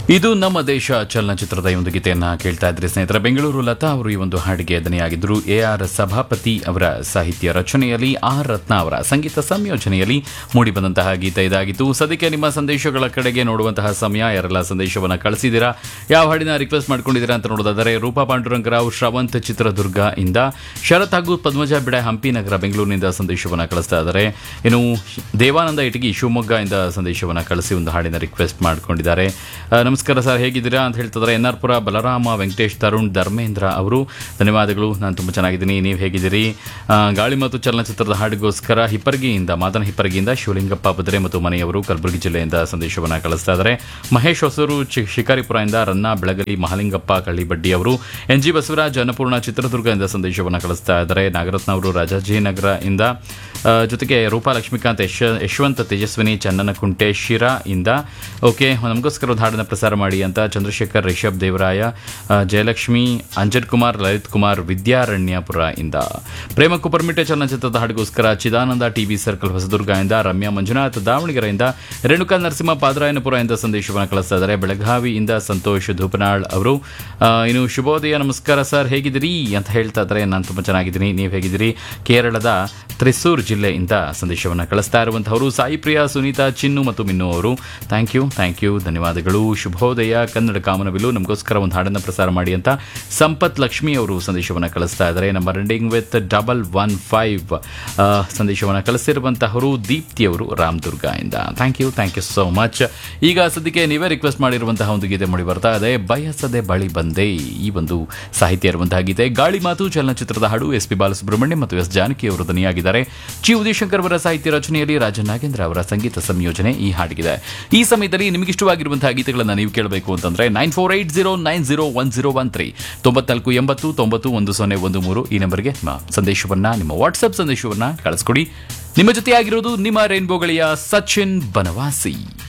ಇದು ನಮ್ಮ ದೇಶ ಚಲನಚಿತ್ರದ ಈ ಒಂದು ಗೀತೆಯನ್ನ ಕೇಳ್ತಾ ಇದ್ರಿ ಸ್ನೇಹಿತರ ಬೆಂಗಳೂರು ಲತಾ ಅವರು ಈ ಒಂದು ಹಾಡಿಗೆ ದನಿಯಾಗಿದ್ದರು ಎ ಆರ್ ಸಭಾಪತಿ ಅವರ ಸಾಹಿತ್ಯ ರಚನೆಯಲ್ಲಿ ಆರ್ ರತ್ನ ಅವರ ಸಂಗೀತ ಸಂಯೋಜನೆಯಲ್ಲಿ ಮೂಡಿಬಂದಂತಹ ಗೀತೆ ಇದಾಗಿತ್ತು ಸದ್ಯಕ್ಕೆ ನಿಮ್ಮ ಸಂದೇಶಗಳ ಕಡೆಗೆ ನೋಡುವಂತಹ ಸಮಯ ಯಾರೆಲ್ಲ ಸಂದೇಶವನ್ನ ಕಳಿಸಿದ್ದೀರಾ ಯಾವ ಹಾಡಿನ ರಿಕ್ವೆಸ್ಟ್ ಮಾಡ್ಕೊಂಡಿದ್ದೀರಾ ಅಂತ ನೋಡೋದಾದರೆ ರೂಪಾ ಪಾಂಡುರಂಗರಾವ್ ಶ್ರವಂತ್ ಚಿತ್ರದುರ್ಗ ಇಂದ ಶರತ್ ಹಾಗೂ ಪದ್ಮಜ ಬಿಡೆ ಹಂಪಿ ನಗರ ಬೆಂಗಳೂರಿನಿಂದ ಸಂದೇಶವನ್ನ ಕಳಿಸ್ತಾ ಇದ್ದಾರೆ ಇನ್ನು ದೇವಾನಂದ ಇಟಗಿ ಶಿವಮೊಗ್ಗ ಇಂದ ಸಂದೇಶವನ್ನ ಕಳಿಸಿ ಒಂದು ಹಾಡಿನ ರಿಕ್ವೆಸ್ಟ್ ಮಾಡ್ಕೊಂಡಿದ್ದಾರೆ ಆ, ನಮಸ್ಕಾರ ಸರ್ ಹೇಗಿದ್ದೀರಾ ಅಂತ ಹೇಳ್ತಿದ್ದಾರೆ ಎನ್ ಆರ್ ಪುರ ಬಲರಾಮ ವೆಂಕಟೇಶ್ ತರುಣ್ ಧರ್ಮೇಂದ್ರ ಅವರು ಧನ್ಯವಾದಗಳು ನಾನು ತುಂಬ ಚೆನ್ನಾಗಿದ್ದೀನಿ ನೀವು ಹೇಗಿದ್ದೀರಿ ಆ, ಗಾಳಿ ಮತ್ತು ಚಲನಚಿತ್ರದ ಹಾಡಿಗೋಸ್ಕರ ಹಿಪ್ಪರ್ಗಿಯಿಂದ ಮಾದನ ಹಿಪ್ಪರ್ಗಿಯಿಂದ ಶಿವಲಿಂಗಪ್ಪ ಬದ್ರೆ ಮತ್ತು ಮನೆಯವರು ಕಲಬುರಗಿ ಜಿಲ್ಲೆಯಿಂದ ಸಂದೇಶವನ್ನು ಕಳಿಸ್ತಾ ಇದ್ದಾರೆ ಮಹೇಶ್ ಹೊಸೂರು ಚಿ- ಶಿಕಾರಿಪುರದಿಂದ ರನ್ನ ಬೆಳಗಲಿ ಮಹಾಲಿಂಗಪ್ಪ ಕಳ್ಳಿಬಡ್ಡಿ ಅವರು ಎನ್ ಜಿ ಬಸವರಾಜ್ ಅನ್ನಪೂರ್ಣ ಚಿತ್ರದುರ್ಗದಿಂದ ಸಂದೇಶವನ್ನು ಕಳಿಸ್ತಾ ಇದ್ದಾರೆ ನಾಗರತ್ನ ಅವರು ರಾಜಾಜಿನಗರ ಇಂದ ಆ, ಜೊತೆಗೆ ರೂಪಾ ಲಕ್ಷ್ಮೀಕಾಂತ್ ಯಶ ಯಶವಂತ ತೇಜಸ್ವಿನಿ ಚನ್ನನಕುಂಟೆ ಶಿರಾ ಇಂದ ಓಕೆ ನಮಗೋಸ್ಕರ ಒಂದು ಹಾಡನ್ನು ಪ್ರಸಾರ ಮಾಡಿ ಅಂತ ಚಂದ್ರಶೇಖರ್ ರಿಷಬ್ ದೇವರಾಯ ಆ, ಜಯಲಕ್ಷ್ಮಿ ಅಂಜನ್ ಕುಮಾರ್ ಲಲಿತ್ ಕುಮಾರ್ ವಿದ್ಯಾರಣ್ಯಪುರ ಇಂದ ಪ್ರೇಮ ಕುಪರ್ಮಿಟೆ ಚಲನಚಿತ್ರದ ಹಾಡಿಗೋಸ್ಕರ ಚಿದಾನಂದ ಟಿವಿ ಸರ್ಕಲ್ ಹೊಸದುರ್ಗ ಇಂದ ರಮ್ಯಾ ಮಂಜುನಾಥ್ ದಾವಣಗೆರೆಯಿಂದ ರೇಣುಕಾ ನರಸಿಂಹ ಪಾದರಾಯನಪುರ ಇಂದ ಸಂದೇಶವನ್ನು ಕಳಿಸ್ತಾ ಇದ್ದಾರೆ ಬೆಳಗಾವಿಯಿಂದ ಸಂತೋಷ್ ಧೂಪನಾಳ್ ಅವರು ಆ, ಇನ್ನು ಶುಭೋದಯ ನಮಸ್ಕಾರ ಸರ್ ಹೇಗಿದ್ದೀರಿ ಅಂತ ಹೇಳ್ತಾ ಇದ್ದಾರೆ ನಾನು ತುಂಬ ಚೆನ್ನಾಗಿದ್ದೀನಿ ನೀವು ಹೇಗಿದ್ದೀರಿ ಕೇರಳದ ತ್ರಿಸೂರ್ ಜಿಲ್ಲೆಯಿಂದ ಸಂದೇಶವನ್ನು ಕಳಿಸ್ತಾ ಇರುವಂತಹವರು ಸಾಯಿ ಪ್ರಿಯಾ ಸುನೀತಾ ಚಿನ್ನು ಮತ್ತು ಮಿನ್ನು ಅವರು ಥ್ಯಾಂಕ್ ಯು ಥ್ಯಾಂಕ್ ಯು ಧನ್ಯವಾದಗಳು ಶುಭೋದಯ ಕನ್ನಡ ಕಾಮನಬಿಲ್ಲು ನಮಗೋಸ್ಕರ ಒಂದು ಹಾಡನ್ನು ಪ್ರಸಾರ ಮಾಡಿ ಅಂತ ಸಂಪತ್ ಲಕ್ಷ್ಮಿ ಅವರು ಸಂದೇಶವನ್ನು ಕಳಿಸ್ತಾ ಇದ್ದಾರೆ ನಮ್ಮ ರೆಂಡಿಂಗ್ ವಿತ್ ಡಬಲ್ ಒನ್ ಫೈವ್ ಸಂದೇಶವನ್ನು ಕಳಿಸಿರುವಂತಹವರು ದೀಪ್ತಿ ಅವರು ರಾಮದುರ್ಗ ಇಂದ thank you thank you so much ಈಗ ಸದ್ಯಕ್ಕೆ ನೀವೇ ರಿಕ್ವೆಸ್ಟ್ ಮಾಡಿರುವಂತಹ ಒಂದು ಗೀತೆ ಮೂಡಿ ಬರ್ತಾ ಇದೆ ಬಯಸದೆ ಬಳಿ ಬಂದೆ ಈ ಒಂದು ಸಾಹಿತ್ಯ ಇರುವಂತಹ ಗೀತೆ ಗಾಳಿ ಮಾತು ಚಲನಚಿತ್ರದ ಹಾಡು ಎಸ್ ಪಿ ಬಾಲಸುಬ್ರಹ್ಮಣ್ಯ ಮತ್ತು ಎಸ್ ಜಾನಕಿ ಅವರು ದನಿಯಾಗಿದ್ದಾರೆ ಚಿ ಉದಯಶಂಕರ್ ಅವರ ಸಾಹಿತ್ಯ ರಚನೆಯಲ್ಲಿ ರಾಜ ನಾಗೇಂದ್ರ ಅವರ ಸಂಗೀತ ಸಂಯೋಜನೆ ಈ ಹಾಡಿಗಿದೆ ಈ ಸಮಯದಲ್ಲಿ ನಿಮಗೆ ಇಷ್ಟವಾಗಿರುವಂತಹ ಗೀತೆಗಳನ್ನು ನೀವು ಕೇಳಬೇಕು ಅಂತಂದ್ರೆ nine four eight zero nine zero one zero one three ತೊಂಬತ್ನಾಲ್ಕು ಎಂಬತ್ತು ತೊಂಬತ್ತು ಒಂದು ಸೊನ್ನೆ ಒಂದು ಮೂರು ಈ ನಂಬರ್ಗೆ ನಿಮ್ಮ ಸಂದೇಶವನ್ನ ನಿಮ್ಮ ವಾಟ್ಸ್ಆಪ್ ಸಂದೇಶವನ್ನ ಕಳಿಸ್ಕೊಡಿ ನಿಮ್ಮ ಜೊತೆಯಾಗಿರೋದು ನಿಮ್ಮ ರೈನ್ಬೋಗಳಿಯ ಸಚಿನ್ ಬನವಾಸಿ